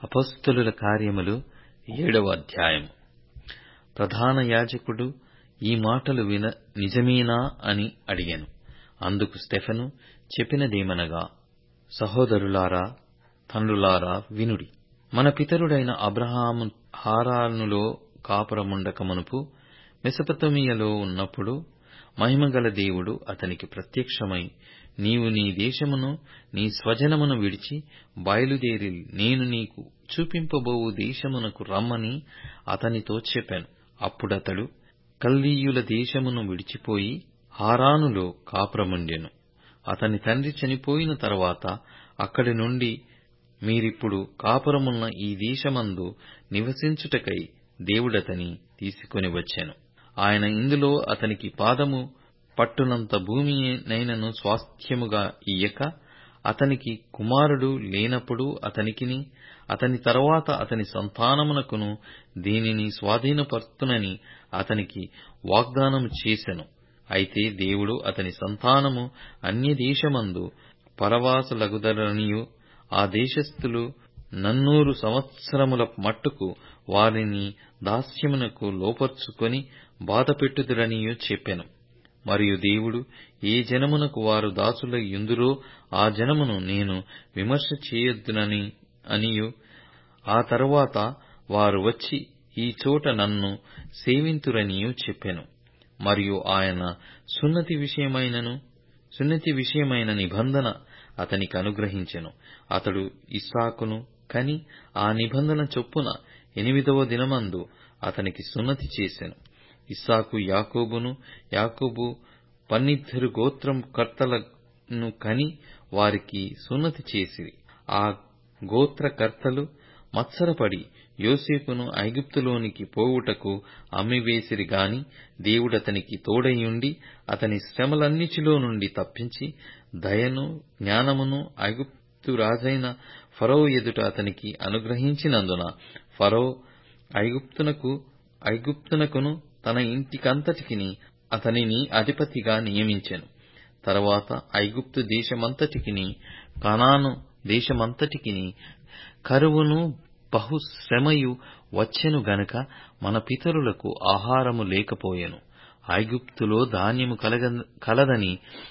అపోస్తలుల కార్యములు ఏడవ అధ్యాయము ప్రధాన యాజకుడు ఈ మాటలు విన నిజమేనా అని అడిగాను అందుకు స్టెఫెను చెప్పినదేమనగా సహోదరులారా తండ్రులారా వినుడి మన పితరుడైన అబ్రహాము హారానులో కాపురముండక మునుపు మెసొపొతామియాలో ఉన్నప్పుడు మహిమగల దేవుడు అతనికి ప్రత్యక్షమై నీవు నీ దేశమును నీ స్వజనమును విడిచి బయలుదేరి నేను నీకు చూపింపబోవు దేశమునకు రమ్మని అతనితో చెప్పాను అప్పుడతడు కల్దీయుల దేశమును విడిచిపోయి హారానులో కాపురముండెను అతని తండ్రి చనిపోయిన తరువాత అక్కడి నుండి మీరిప్పుడు కాపురమున్న ఈ దేశమందు నివసించుటకై దేవుడతని తీసుకొని వచ్చెను ఆయన ఇందులో అతనికి పాదము పట్టునంత భూమినైనను స్వాస్థ్యముగా ఇయ్యక అతనికి కుమారుడు లేనప్పుడు అతనికిని అతని తరువాత అతని సంతానమునకును దీనిని స్వాధీనపర్తునని అతనికి వాగ్దానము చేసెను అయితే దేవుడు అతని సంతానము అన్యదేశమందు పరవాసులగుదరనియూ ఆ దేశస్థులు నన్నూరు సంవత్సరముల మట్టుకు వారిని దాస్యమునకు లోపర్చుకొని బాధపెట్టుదురనియూ చెప్పెను మరియు దేవుడు ఏ జనమునకు వారు దాసులై యుందురో ఆ జనమును నేను విమర్శ చేయొద్దునని అనియూ ఆ తరువాత వారు వచ్చి ఈ చోట నన్ను సేవింతురనియూ చెప్పెను మరియు ఆయన సున్నతి విషయమైనను సున్నతి విషయమైన నిబంధన అతనికి అనుగ్రహించెను అతడు ఇస్సాకును కని ఆ నిబంధన చొప్పున ఎనిమిదవ దినమందు అతనికి సున్నతి చేసెను ఇస్సాకు యాకోబును యాకోబు పన్నిద్దరు గోత్రం కర్తలను కని వారికి సున్నతి చేసిరి ఆ గోత్రకర్తలు మత్సరపడి యోసేపును ఐగుప్తులోనికి పోవుటకు అమ్మివేసిరి గాని దేవుడతనికి తోడైయుండి అతని శ్రమలన్నిటిలో నుండి తప్పించి దయను జ్ఞానమును ఐగుప్తు రాజైన ఫరో ఎదుట అతనికి అనుగ్రహించినందున ఫరో ఐగుప్తునకు ఐగుప్తునకును తన ఇంటికంతటికిని అతనిని అధిపతిగా నియమించెను తరువాత ఐగుప్తు దేశమంతటికిని కనాను దేశమంతటికిని కరువును బహుశ్రమయు వచ్చెను గనుక మన పితరులకు ఆహారము లేకపోయెను ఐగుప్తులో ధాన్యము కలగ కలదని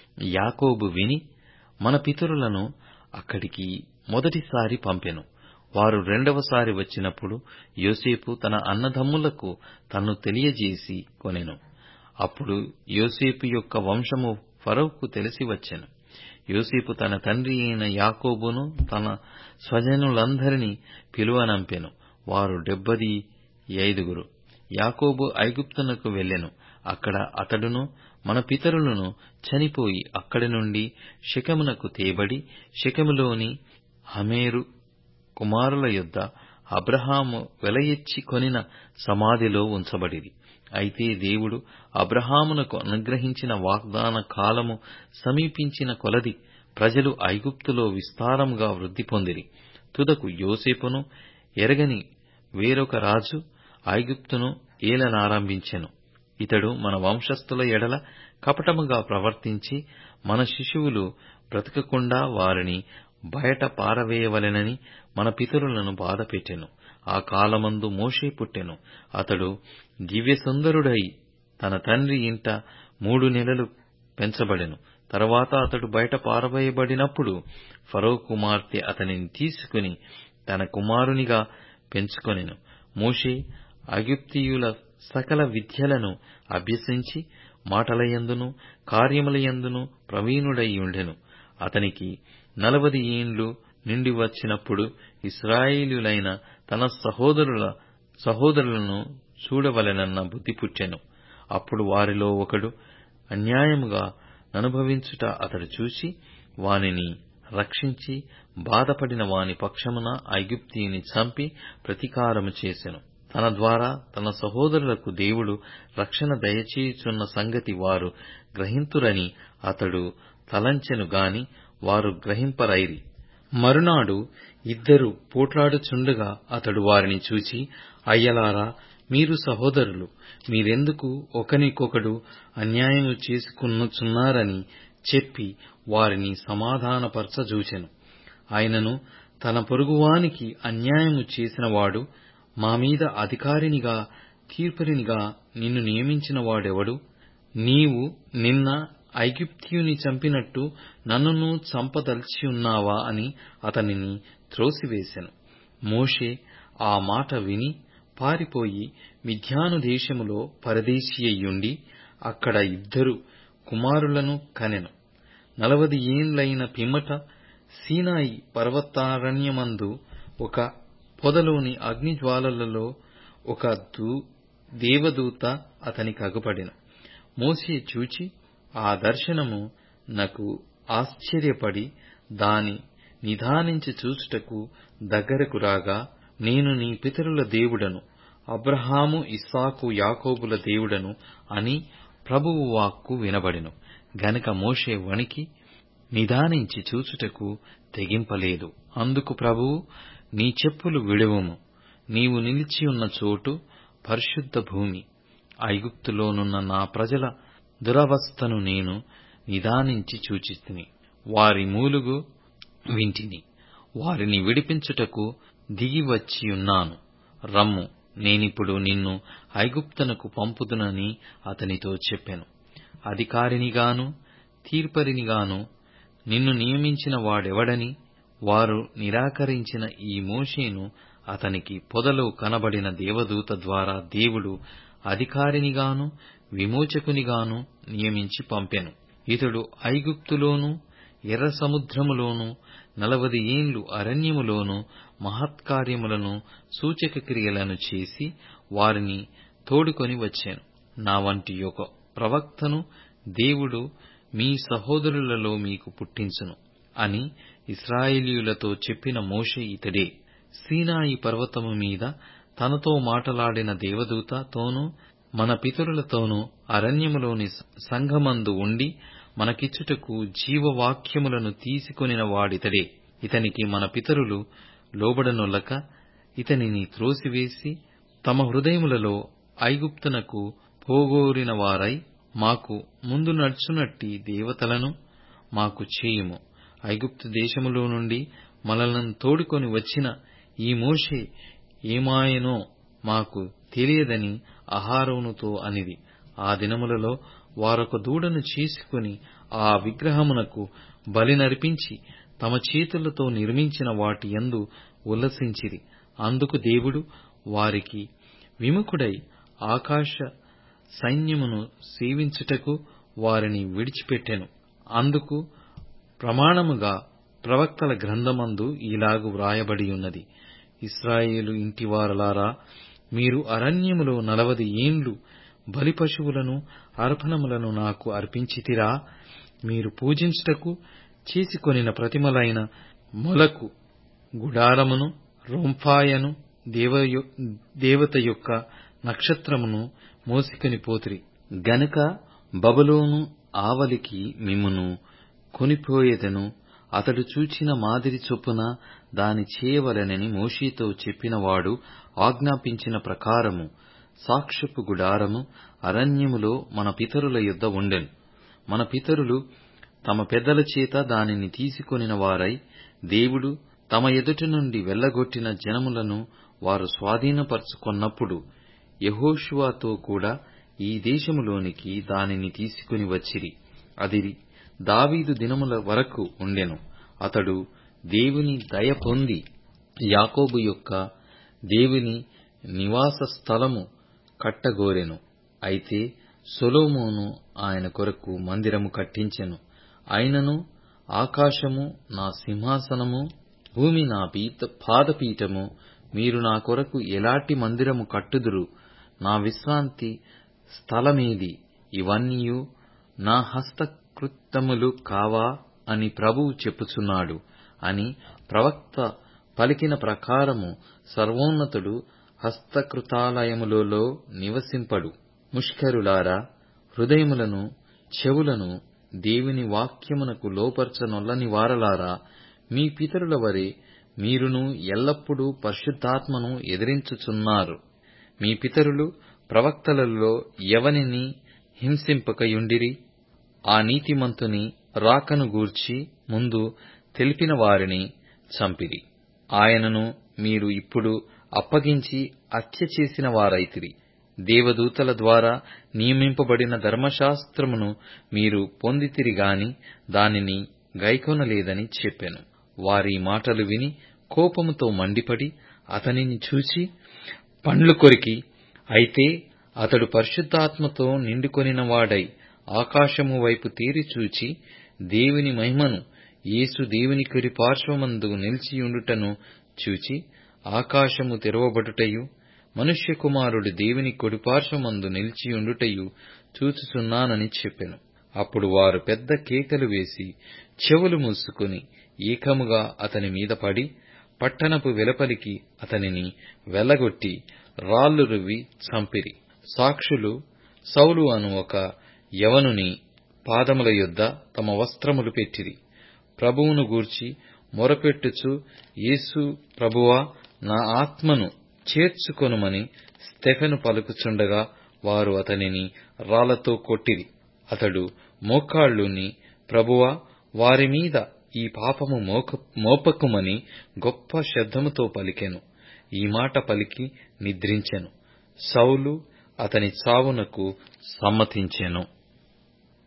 యాకోబు విని మన పితరులను అక్కడికి మొదటిసారి పంపెను వారు రెండవసారి వచ్చినప్పుడు యోసేపు తన అన్నదమ్ములకు తన్ను తెలియజేసి కొనెను అప్పుడు యోసేపు యొక్క వంశము ఫరోకు తెలిసి వచ్చెను యోసేపు తన తండ్రి అయిన యాకోబును తన స్వజనులందరినీ పిలువనంపెను వారు డెబ్బది ఐదుగురు యాకోబు ఐగుప్తునకు వెళ్ళెను అక్కడ అతడును మన పితరులను చనిపోయి అక్కడి నుండి షెకెమునకు తేబడి షెకెములోని హమేరు కుమారుల యొద్ద అబ్రహాము వెలయెచ్చి కొనిన సమాధిలో ఉంచబడిరి అయితే దేవుడు అబ్రహామునకు అనుగ్రహించిన వాగ్దాన కాలము సమీపించిన కొలది ప్రజలు ఐగుప్తులో విస్తారముగా వృద్ధి పొందిరి తుదకు యోసేపును ఎరగని వేరొక రాజు ఐగుప్తును ఏలనారంభించెను ఇతడు మన వంశస్థుల ఎడల కపటముగా ప్రవర్తించి మన శిశువులు బ్రతకకుండా వారిని బయట పారవేయవలెనని మన పితరులను బాధపెట్టెను ఆ కాలమందు మోషే పుట్టెను అతడు దివ్యసుందరుడై తన తండ్రి ఇంట మూడు నెలలు పెంచబడెను తరువాత అతడు బయట పారవేయబడినప్పుడు ఫరో కుమార్తె అతనిని తీసుకుని తన కుమారునిగా పెంచుకొనెను మోషే ఐగుప్తీయుల సకల విద్యలను అభ్యసించి మాటలయందును కార్యములయందును ప్రవీణుడై ఉండెను అతనికి నలవది ఏండ్లు నిండి వచ్చినప్పుడు ఇస్రాయేలులైన తన సహోదరుల సహోదరులను చూడవలెనన్న బుద్ధి పుట్టెను అప్పుడు వారిలో ఒకడు అన్యాయముగా ననుభవించుట అతడు చూసి వానిని రక్షించి బాధపడిన వాని పక్షమున ఐగుప్తీయుని చంపి ప్రతీకారము చేసెను తన ద్వారా తన సహోదరులకు దేవుడు రక్షణ దయచేయుచున్న సంగతి వారు గ్రహింతురని అతడు తలంచెను గాని వారు గ్రహింపరైరి మరునాడు ఇద్దరు పోట్లాడుచుండగా అతడు వారిని చూచి అయ్యలారా మీరు సహోదరులు మీరెందుకు ఒకనికొకడు అన్యాయము చేసుకొనుచున్నారని చెప్పి వారిని సమాధానపరచజూచెను అయినను తన పొరుగువానికి అన్యాయము చేసినవాడు మా మీద అధికారినిగా తీర్పరినిగా నిన్ను నియమించిన వాడెవడు నీవు నిన్న ఐగుప్తీయుని చంపినట్టు నన్నును చంపదలచియున్నావా అని అతనిని త్రోసివేసెను మోషే ఆ మాట విని పారిపోయి మిద్యాను దేశములో పరదేశియయ్యుండి అక్కడ ఇద్దరు కుమారులను కనెను నలవది ఏండ్లైన పిమ్మట సీనాయి పర్వతారణ్యమందు ఒక పొదలోని అగ్నిజ్వాలలలో ఒక దేవదూత అతనికి అగుపడెను మోషే చూచి ఆ దర్శనము నకు ఆశ్చర్యపడి దాని నిదానించి చూచుటకు దగ్గరకు రాగా నేను నీ పితరుల దేవుడను అబ్రహాము ఇస్సాకు యాకోబుల దేవుడను అని ప్రభువు వాక్కు వినబడెను గనక మోషే వణికి నిదానించి చూచుటకు తెగింపలేదు అందుకు ప్రభువు నీ చెప్పులు విడువము నీవు నిలిచియున్న చోటు పరిశుద్ధ భూమి ఐగుప్తులోనున్న నా ప్రజల దురవస్థను నేను నిదానించి చూచితిని వారి మూలుగు వింటిని వారిని విడిపించుటకు దిగి వచ్చియున్నాను రమ్ము నేనిప్పుడు నిన్ను ఐగుప్తునకు పంపుదునని అతనితో చెప్పెను అధికారినిగాను తీర్పరినిగాను నిన్ను నియమించిన వాడెవడని వారు నిరాకరించిన ఈ మోషేను అతనికి పొదలో కనబడిన దేవదూత ద్వారా దేవుడు అధికారినిగాను విమోచకునిగాను నియమించి పంపెను ఇతడు ఐగుప్తులోను ఎర్ర సముద్రములోను నలవది ఏండ్లు అరణ్యములోను మహత్కార్యములను సూచక క్రియలను చేసి వారిని తోడుకొని వచ్చాను నా వంటి ఒక ప్రవక్తను దేవుడు మీ సహోదరులలో మీకు పుట్టించును అని ఇస్రాయేలీయులతో చెప్పిన మోషే ఇతడే సీనాయి పర్వతము మీద తనతో మాటలాడిన దేవదూత తోనూ మన పితరులతోనూ అరణ్యములోని సంఘమందు ఉండి మనకిచ్చుటకు జీవవాక్యములను తీసుకొనిన వాడితడే ఇతనికి మన పితరులు లోబడనొల్లక ఇతనిని త్రోసివేసి తమ హృదయములలో ఐగుప్తునకు పోగోరిన వారై మాకు ముందు నడుచునట్టి దేవతలను మాకు చేయుము ఐగుప్తు దేశములో నుండి మనలను తోడుకొని వచ్చిన ఈ మోషే ఏమాయనో మాకు తెలియదని అహారోనుతో అనిది ఆ దినములలో వారొక దూడను చేసుకుని ఆ విగ్రహమునకు బలి నర్పించి తమ చేతులతో నిర్మించిన వాటి యందు ఉల్లసించిరి అందుకు దేవుడు వారికి విముఖుడై ఆకాశ సైన్యమును సేవించుటకు వారిని విడిచిపెట్టెను అందుకు ప్రమాణముగా ప్రవక్తల గ్రంథమందు ఇలాగు వ్రాయబడియున్నది ఇస్రాయేలు ఇంటివారలారా మీరు అరణ్యములో నలవది ఏండ్లు బలి పశువులను అర్పణములను నాకు అర్పించితిరా మీరు పూజించుటకు చేసుకొనిన ప్రతిమలైన మొలకు గుడారమును రొంఫాయను దేవత యొక్క నక్షత్రమును మోసికొని పోతిరి గనుక బబులోను ఆవలికి మిమ్మును కొనిపోయేదను అతడు చూచిన మాదిరి చొప్పున దాని చేయవలెనని మోషేతో చెప్పినవాడు ఆజ్ఞాపించిన ప్రకారము సాక్ష్యపు గుడారము అరణ్యములో మన పితరుల యొద్ద ఉండెను మన పితరులు తమ పెద్దల చేత దానిని తీసుకొనిన వారై దేవుడు తమ ఎదుట నుండి వెళ్లగొట్టిన జనములను వారు స్వాధీనపరచుకొన్నప్పుడు యెహోషువతో కూడా ఈ దేశములోనికి దానిని తీసుకుని వచ్చిరి అది దావీదు దినముల వరకు ఉండెను అతడు దేవుని దయ పొంది యాకోబు యొక్క దేవుని నివాస స్థలము కట్టగోరెను అయితే సొలొమోను ఆయన కొరకు మందిరము కట్టించెను అయినను ఆకాశము నా సింహాసనము భూమి నా పాదపీఠము మీరు నా కొరకు ఎలాంటి మందిరము కట్టుదురు నా విశ్రాంతి స్థలమేది ఇవన్నీయు నా హస్తకృత్తములు కావా అని ప్రభువు చెప్పుచున్నాడు అని ప్రవక్త పలికిన ప్రకారము సర్వోన్నతుడు హస్తకృతాలయములలో నివసింపడు ముష్కరులారా హృదయములను చెవులను దేవుని వాక్యమునకు లోపర్చనొల్లని వారలారా మీ పితరుల వలె మీరును ఎల్లప్పుడూ పరిశుద్ధాత్మను ఎదిరించుచున్నారు మీ పితరులు ప్రవక్తలలో ఎవనిని హింసింపకయుండిరి ఆ నీతిమంతుని రాకను గూర్చి ముందు తెలిపిన వారిని చంపిరి ఆయనను మీరు ఇప్పుడు అప్పగించి హత్య చేసిన వారైతిరి దేవదూతల ద్వారా నియమింపబడిన ధర్మశాస్త్రమును మీరు పొందితిరి గాని దానిని గైకొనలేదని చెప్పెను వారీ మాటలు విని కోపముతో మండిపడి అతనిని చూచి పండ్లు కొరికి అయితే అతడు పరిశుద్ధాత్మతో నిండుకొనినవాడై ఆకాశము వైపు తేరి చూచి దేవుని మహిమను యేసు దేవుని కుడి పార్శ్వమందు నిలిచియుండుటను చూచి ఆకాశము తెరవబడుటయు మనుష్య కుమారుడు దేవుని కుడిపార్శ్వమందు నిలిచియుండుటయు చూచుచున్నానని చెప్పెను అప్పుడు వారు పెద్ద కేకలు వేసి చెవులు మూసుకుని ఏకముగా అతని మీద పడి పట్టణపు వెలుపలికి అతనిని వెళ్లగొట్టి రాళ్లు రువ్వి చంపిరి సాక్షులు సౌలు అను ఒక యవనుని పాదముల యొద్ద తమ వస్త్రములు పెట్టిరి ప్రభువును గూర్చి మొరపెట్టుచు యేసు ప్రభువా నా ఆత్మను చేర్చుకొనుమని స్టెఫెను పలుకుచుండగా వారు అతనిని రాళ్లతో కొట్టిరి అతడు మోకాళ్ళూని ప్రభువా వారి మీద ఈ పాపము మోపకుమని గొప్ప శబ్దముతో పలికెను ఈ మాట పలికి నిద్రించెను సౌలు అతని చావునకు సమ్మతించెను